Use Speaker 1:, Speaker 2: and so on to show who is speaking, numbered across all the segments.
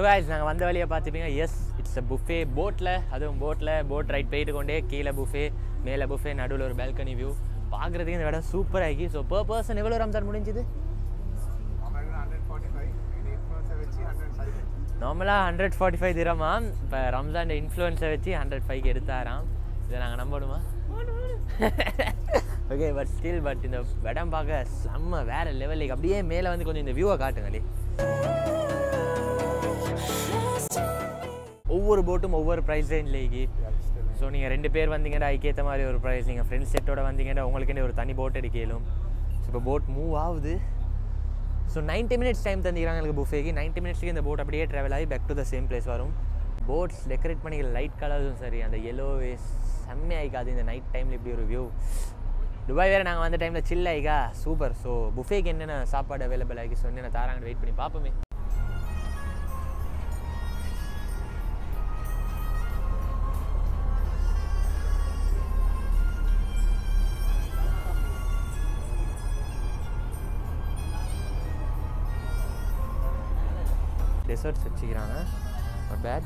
Speaker 1: guys நாங்கள் வந்த வழியை பார்த்துப்பீங்க எஸ் இட்ஸ் அ புஃபே போட்டில் அதுவும் போட்டில் போட் ரைட் போயிட்டு கொண்டே கீழே புஃபே மேலே புஃபே நடுவில் ஒரு பால்கனி வியூ பார்க்குறதுக்கு இந்த இடம் சூப்பராக ஆகி ஸோ per பர்சன் எவ்வளோ ரம்ஜான் முடிஞ்சுது நார்மலாக ஹண்ட்ரட் ஃபார்ட்டி ஃபைவ் திரமாம் இப்போ ரம்ஜான் இன்ஃப்ளூயன்ஸை வச்சு ஹண்ட்ரட் ஃபைவ்க்கு எடுத்தாராம் இதை நாங்கள் நம்பணுமா ஓகே பட் ஸ்டில் பட் இந்த இடம் பார்க்க செம்ம வேற லெவலுக்கு அப்படியே மேலே வந்து கொஞ்சம் இந்த வியூவை காட்டுங்களே ஒவ்வொரு போட்டும் ஒவ்வொரு ப்ரைஸ் ரேஞ்ச்லேக்கு ஸோ நீங்கள் ரெண்டு பேர் வந்தீங்கன்னா அதுக்கேற்ற மாதிரி ஒரு ப்ரைஸ் நீங்கள் ஃப்ரெண்ட்ஸ் செட்டோட வந்தீங்கன்னா உங்களுக்குன்னு ஒரு தனி போட் எடுக்கலும் ஸோ இப்போ போட் மூவ் ஆகுது ஸோ 90 மினிட்ஸ் டைம் தந்திக்கிறாங்க எனக்கு புஃபேக்கு 90 மினிட்ஸ்க்கு இந்த போட் அப்படியே ட்ராவல் ஆகி back to the same place வரும் போட்ஸ் டெக்கரேட் பண்ணிக்கிற லைட் கலர்ஸும் சரி அந்த எல்லோ செம்மையாயிக்காது இந்த நைட் டைமில் இப்படி ஒரு வியூ துபாய் வேறு நாங்கள் வந்த டைமில் சில் ஆயிக்கா சூப்பர் ஸோ புஃபேக்கு என்னென்ன சாப்பாடு அவைலபிள் ஆகி ஸோ என்னென்ன தாராங்கன்னு வெயிட் பண்ணி பார்ப்போமே டெசர்ட்ஸ் வச்சுக்கிறாங்க நாட் பேட்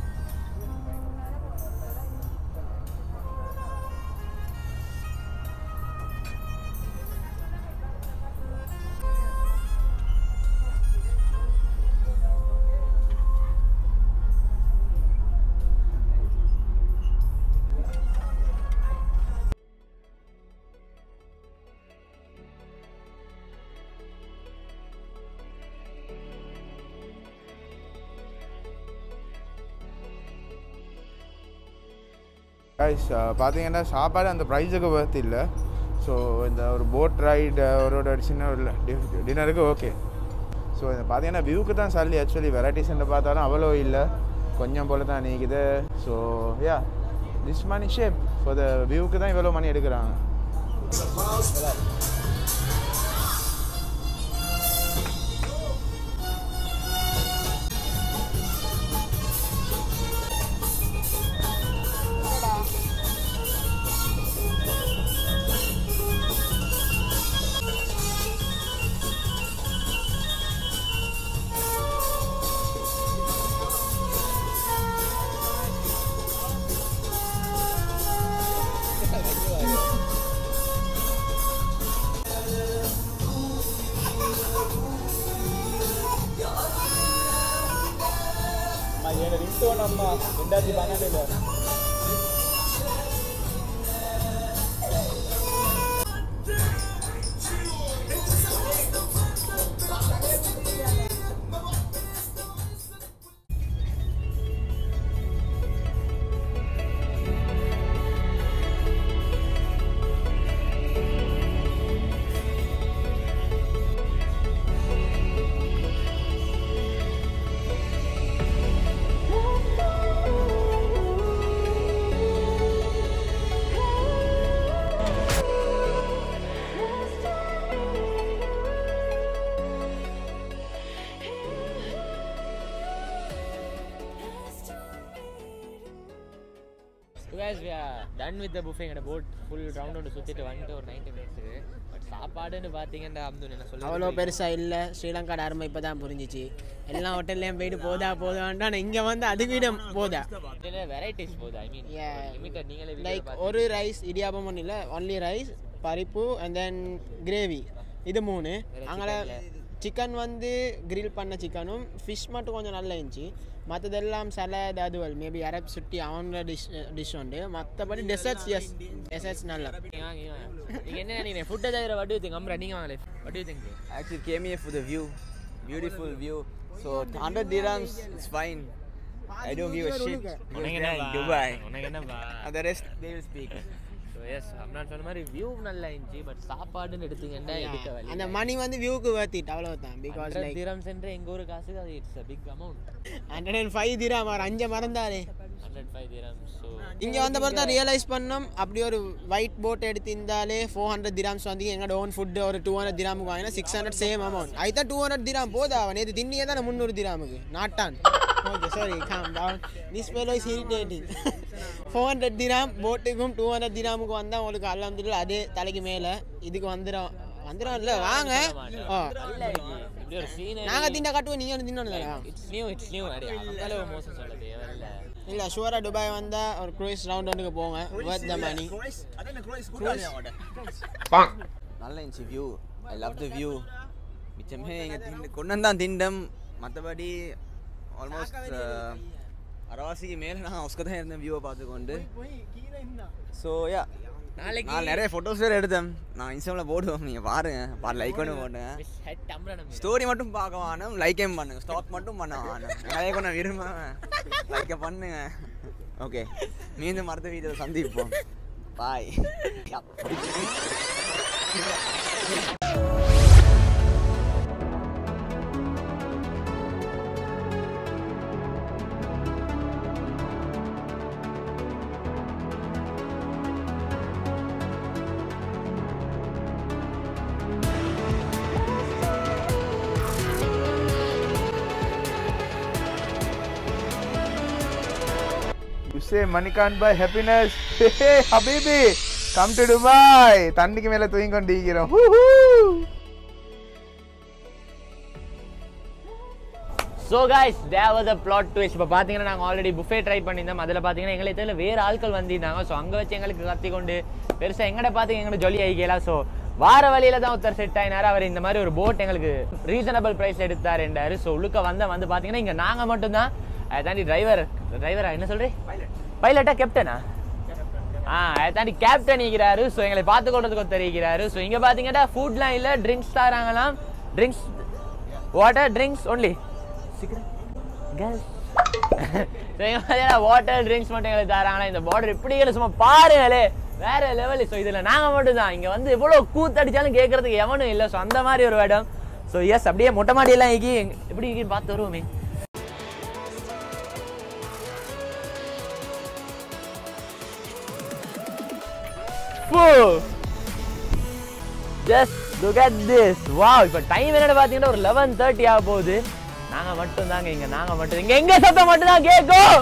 Speaker 2: கைஸ் பார்த்தீங்கன்னா சாப்பாடு அந்த ப்ரைஸுக்கு worth இல்லை ஸோ இந்த ஒரு போட் ரைடு ஒரு சின்ன ஒரு டின்னருக்கு ஓகே ஸோ இந்த பார்த்தீங்கன்னா வியூக்கு தான் சல்லி ஆக்சுவலி வெரைட்டிஸ்ன்னு பார்த்தாலும் அவ்வளோ இல்லை கொஞ்சம் போல தான் நீக்குது so yeah this money shape so the வியூக்கு தான் இவ்வளோ மணி எடுக்கிறாங்க
Speaker 1: guys we are done with the buffet எங்கட போட் ஃபுல் ரவுண்ட் ஒன்று சுற்றிட்டு வந்துட்டு ஒரு நைன்டி மினிட்ஸுக்கு பட் சாப்பாடுன்னு பார்த்தீங்கன்னா அப்துல் என்ன சொல்ல
Speaker 3: அவ்வளோ பெருசாக இல்லை ஸ்ரீலங்காட அருமை இப்போ தான் புரிஞ்சிச்சு எல்லா ஹோட்டல்லையும் போயிட்டு போதா போதான்ட்டு ஆனால் இங்கே வந்து அது விட போதா
Speaker 1: வெரைட்டிஸ் போகுது ஐ மீன்
Speaker 3: Yeah.
Speaker 1: லிமிட்டட் நீங்களே
Speaker 3: லைக் ஒரு ரைஸ் இடியாப்பம் ஒன்றும் இல்லை ஒன்லி ரைஸ் பருப்பு அண்ட் தென் கிரேவி இது மூணு அங்கே சிக்கன் வந்து grill பண்ண சிக்கனும் ஃபிஷ் மட்டும் கொஞ்சம் நல்லா இருந்துச்சு மற்றதெல்லாம் சலாட் அதுவல் மேபி அரப் சுட்டி அவங்களோட டிஷ் டிஷ் உண்டு மற்றபடி டெசர்ட்ஸ் எஸ் டெசர்ட்ஸ் நல்லா
Speaker 1: நீங்க வாங்க நீங்க வாங்க. நீங்க என்ன நீங்க ஃபுட்டை தவிர வட்டு திங்க அம்ரா நீங்க வாங்க வட்டு திங்க
Speaker 4: I actually came here for the view. Beautiful view. So 100 dirhams, it's fine. I don't give a shit.
Speaker 1: உனக்கு
Speaker 4: Yeah,
Speaker 1: என்னப்பா?
Speaker 4: Dubai.
Speaker 1: உனக்கு என்னப்பா
Speaker 4: And the rest, they will speak.
Speaker 1: So as Amran சொன்ன மாதிரி வியூ நல்லா இருந்துச்சு பட் சாப்பாடுன்னு எடுத்தீங்கன்னா எடுக்க வழி
Speaker 3: அந்த மணி வந்து வியூக்கு வேர்த்திட் அவ்வளோதான் பிகாஸ்
Speaker 1: ஹண்ட்ரட்
Speaker 3: லைக்
Speaker 1: திரம்ஸ் என்ற எங்க ஊர் காசுக்கு அது it's a big amount
Speaker 3: hundred and five dirham அவர் அஞ்சை மறந்தாரே
Speaker 1: ஹண்ட்ரட் ஃபைவ் திரம்ஸ் ஸோ
Speaker 3: இங்கே வந்த பிறகு தான் ரியலைஸ் பண்ணோம் அப்படி ஒரு ஒயிட் போட் எடுத்திருந்தாலே ஃபோர் ஹண்ட்ரட் திராம்ஸ் வந்து எங்களோட ஓன் ஃபுட்டு ஒரு டூ ஹண்ட்ரட் திராமுக்கு வாங்கினா சிக்ஸ் ஹண்ட்ரட் சேம் அமௌண்ட் அதுதான் டூ ஹண்ட்ரட் திராம் போதா அவன் நேற்று திண்ணியே தானே முந்நூறு திராமுக்கு நாட்டான் okay sorry calm down this fellow is irritating four hundred dirham போட்டுக்கும் two hundred திராமுக்கு வந்தால் உங்களுக்கு அல்லாமதுல அதே தலைக்கு மேலே இதுக்கு வந்துடும் வந்துடும் இல்லை வாங்க ஓ
Speaker 1: நல்ல இருக்கு இப்படி ஒரு சீன்
Speaker 3: நாங்க திண்ட காட்டுவோம் நீங்க ஒன்று தின்னணும் தானே
Speaker 1: இட்ஸ் நியூ இட்ஸ் நியூ அடி அவ்வளவு மோசம் சொல்ல தேவையில்ல
Speaker 3: இல்ல ஷுவரா துபாய் வந்தா ஒரு க்ரூஸ் ரவுண்ட் ஒன்றுக்கு போங்க worth the money
Speaker 4: நல்ல இருந்துச்சு view I love the view மிச்சமே எங்கள் திண்டு கொண்டு வந்தான் திண்டம் மற்றபடி ஆல்மோஸ்ட் அரவாசிக்கு மேலே நான் ஹவுஸ்க்கு தான் இருந்தேன் வியூவை பார்த்துக்கொண்டு ஸோ யா
Speaker 1: நாளைக்கு
Speaker 4: நான் நிறைய ஃபோட்டோஸ் வேறு எடுத்தேன் நான் இன்ஸ்டாவில் போடுவேன் நீங்கள் பாருங்க பாரு லைக் பண்ணி போட்டேன்
Speaker 1: ஹெட் அம்ரனம்
Speaker 4: ஸ்டோரி மட்டும் பார்க்க வேணும் லைக்கையும் பண்ணுங்க ஸ்டாக் மட்டும் பண்ண வேணும் நிறைய கொண்டு விரும்ப லைக்கை பண்ணுங்க ஓகே மீண்டும் அடுத்த வீடியோவில் சந்திப்போம் பாய்
Speaker 2: You say money can't buy happiness. Hey, Habibi, come to Dubai. தண்ணிக்கு மேல தூங்கி கொண்டிருக்கிறோம்
Speaker 1: so guys there the plot twist இப்போ பார்த்தீங்கன்னா நாங்கள் ஆல்ரெடி புஃபே ட்ரை பண்ணியிருந்தோம் அதில் பார்த்தீங்கன்னா எங்களை இதில் வேறு ஆட்கள் வந்திருந்தாங்க ஸோ அங்கே வச்சு எங்களுக்கு கத்தி கொண்டு பெருசாக எங்கட பார்த்து எங்களை ஜொலி ஆகிக்கலாம் ஸோ வார வழியில தான் ஒருத்தர் செட் ஆயினார் அவர் இந்த மாதிரி ஒரு போட் எங்களுக்கு ரீசனபிள் ப்ரைஸ் எடுத்தாருன்றாரு ஸோ உள்ளுக்க வந்த வந்து பார்த்தீங்கன்னா இங்கே நாங்கள் மட்டும்தான் அதை தாண்டி டிரைவர் டிரைவரா என்ன சொல்கிறேன் பைலட்டா கேப்டனா ஆ அதை தாண்டி கேப்டன் இருக்கிறாரு ஸோ எங்களை பார்த்து கொள்றதுக்கு ஒருத்தர் இருக்கிறாரு ஸோ இங்கே பார்த்தீங்கன்னா ஃபுட்லாம் இல்லை ட்ரிங்க்ஸ் தராங்களாம் drinks water drinks only girls so எங்கள் பார்த்தீங்கன்னா வாட்டர் ட்ரிங்க்ஸ் மட்டும் எங்களுக்கு தராங்களா இந்த பார்டர் எப்படி இருக்கு சும்மா பாருங்களே வேற லெவல் ஸோ இதில் நாங்கள் மட்டும் தான் இங்கே வந்து எவ்வளோ கூத்தடிச்சாலும் கேட்கறதுக்கு எவனும் இல்லை ஸோ அந்த மாதிரி ஒரு இடம் ஸோ எஸ் அப்படியே மொட்டை மாடியெல்லாம் இக்கி எப்படி இக்கின்னு பார்த்து வருவோமே just look at this wow இப்போ டைம் என்னன்னு பார்த்தீங்கன்னா ஒரு லெவன் தேர்ட்டி ஆக போகுது நாங்க மட்டும் தாங்க இங்க நாங்க மட்டும் இங்க எங்க சத்தம் மட்டும் தான் கேட்கும்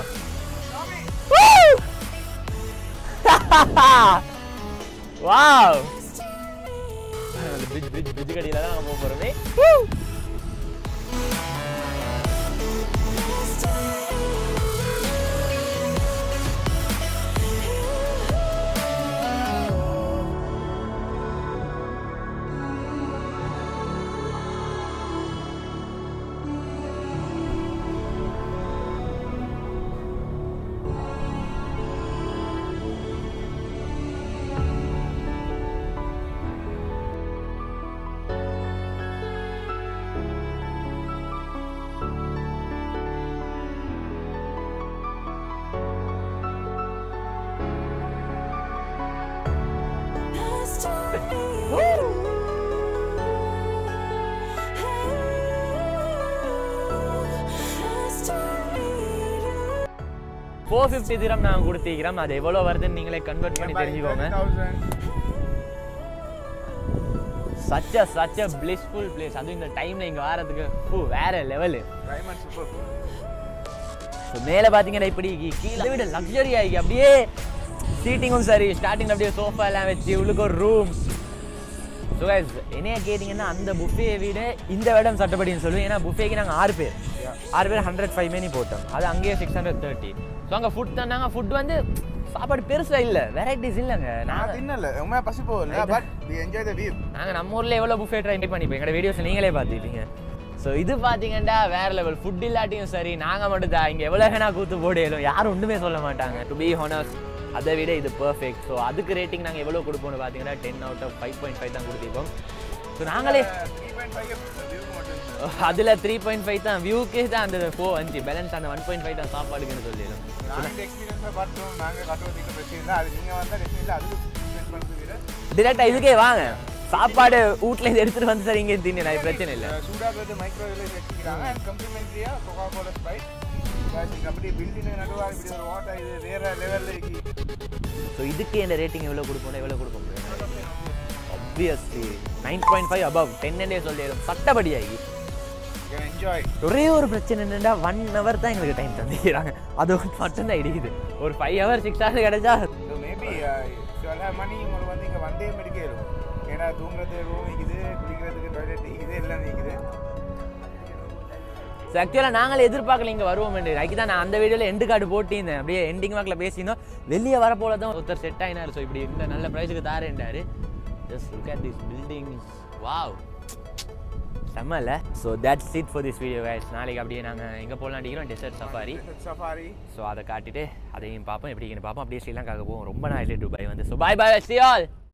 Speaker 1: வாவ் பிரிட்ஜ் பிரிட்ஜ் பிரிட்ஜ் கடியில தான் நாங்க போக போறோமே ஃபோர் ஃபிஃப்டி திரம் நாங்கள் கொடுத்திருக்கிறோம் அது எவ்வளோ வருதுன்னு நீங்களே கன்வெர்ட் பண்ணி தெரிஞ்சுக்கோங்க சச்ச சச்ச பிளிஸ்ஃபுல் பிளேஸ் அதுவும் இந்த டைம்ல இங்க வரதுக்கு பூ வேற லெவலு ஸோ மேலே பார்த்தீங்கன்னா இப்படி கீ- கீழே விட லக்ஸரி ஆகி அப்படியே சீட்டிங்கும் சரி ஸ்டார்டிங் அப்படியே சோஃபா எல்லாம் வச்சு உள்ளுக்கு ஒரு ரூம் ஸோ guys என்னைய கேட்டிங்கன்னா அந்த புஃபே விட இந்த இடம் சட்டப்படின்னு சொல்லுவேன் ஏன்னா புஃபேக்கு நாங்கள் ஆறு பேர் ஆறு பேர் ஹண்ட்ரட் ஃபைவ் மேனி போட்டோம் அது அங்கேயே சிக்ஸ் ஹண்ட்ரட் தேர்ட்டி ஸோ அங்கே ஃபுட் தந்தாங்க ஃபுட் வந்து சாப்பாடு பெருசா இல்லை வெரைட்டிஸ் இல்லைங்க
Speaker 2: நான்
Speaker 1: நாங்கள்
Speaker 2: தின்னல உண்மையா பசி போகல but we enjoy the view
Speaker 1: நாங்கள் நம்ம ஊரில் எவ்வளோ புஃபே ட்ரை பண்ணிப்போம் எங்களோட வீடியோஸ் நீங்களே பார்த்துட்டீங்க ஸோ இது பார்த்தீங்கன்னா வேற லெவல் ஃபுட் இல்லாட்டியும் சரி நாங்கள் மட்டும் தான் இங்கே எவ்வளோ வேணா கூத்து போடையிலும் யாரும் ஒன்றுமே சொல்ல மாட்டாங்க டு பி ஹானஸ் அதை விட இது பர்ஃபெக்ட் ஸோ அதுக்கு ரேட்டிங் நாங்கள் எவ்வளோ கொடுப்போம்னு பார்த்தீங்கன்னா ten out of five point five தான் கொடுத்திருப்போம் ஸோ நாங்களே அதில் த்ரீ பாயிண்ட் ஃபைவ் தான் வியூக்கு தான் அந்த ஃபோர் அஞ்சு பேலன்ஸ் அந்த ஒன் பாயிண்ட் ஃபைவ் தான் சாப்பாடுக்குன்னு சொல்லிடும்
Speaker 2: நாங்கள் எக்ஸ்பீரியன்ஸை பார்த்தோம் நாங்கள் கட்டுறதுக்கு பிரச்சனை இல்லை அது நீங்கள் வந்தால் டெஃபினெட்லி அதுக்கு ஸ்பெண்ட் பண்ணுறது விட
Speaker 1: டிரெக்டாக இதுக்கே வாங்க சாப்பாடு வீட்டில் இருந்து எடுத்துகிட்டு வந்து சரி இங்கே தின்னு நான் பிரச்சனை இல்லை
Speaker 2: சூடாகிறது மைக்ரோவேவ்ல வச்சுக்கிறாங்க அண்ட் கம்ப்ளிமெண்ட்ரியாக கொக்கா கோலா ஸ்ப்ரைட் இங்கே அப்படியே பில்டிங் நடுவாக இப்படி ஒரு வாட்டர் இது வேற லெவலில் இருக்கு
Speaker 1: ஸோ இதுக்கு என்ன ரேட்டிங் எவ்வளோ கொடுப்போம் எவ்வளோ கொடுக்க முடியும் obviously nine point five above ten டே சொல்லிடும் சட்டப்படியாகி
Speaker 2: என்ஜாய்
Speaker 1: ஒரே ஒரு பிரச்சனை என்னன்னா ஒன் ஹவர் தான் எங்களுக்கு டைம் தந்துக்கிறாங்க அது மட்டும்தான் இடிக்குது ஒரு ஃபைவ் ஹவர் சிக்ஸ் ஹவர்ஸ் கிடைச்சா
Speaker 2: ஸோ மேபி சில மணி உங்களுக்கு வந்து இங்கே வந்தே மெடிக்கலும் ஏன்னா தூங்குறது ரூம் இருக்குது குளிக்கிறதுக்கு டாய்லெட் இருக்குது எல்லாம் இருக்குது
Speaker 1: ஸோ ஆக்சுவலாக நாங்களே எதிர்பார்க்கல இங்கே வருவோம் அதுக்கு தான் நான் அந்த வீடியோவில் எண்டு கார்டு போட்டிருந்தேன் அப்படியே எண்டிங் வாக்கில் பேசியிருந்தோம் வெளியே வர போல தான் ஒருத்தர் செட் ஆயினார் ஸோ இப்படி இந்த நல்ல ப்ரைஸுக்கு தாரேன்டாரு just look at this buildings wow செம்மல்ல so that's it for this video guys நாளைக்கு அப்படியே நாங்கள் எங்கே போகலாம் அடிக்கிறோம் டெசர்ட் சஃபாரி
Speaker 2: சஃபாரி
Speaker 1: ஸோ அதை காட்டிட்டு அதையும் பார்ப்போம் எப்படி இருக்குன்னு பார்ப்போம் அப்படியே ஸ்ரீலங்காவுக்கு போவோம் ரொம்ப நாள் துபாய் வந்து so bye bye see all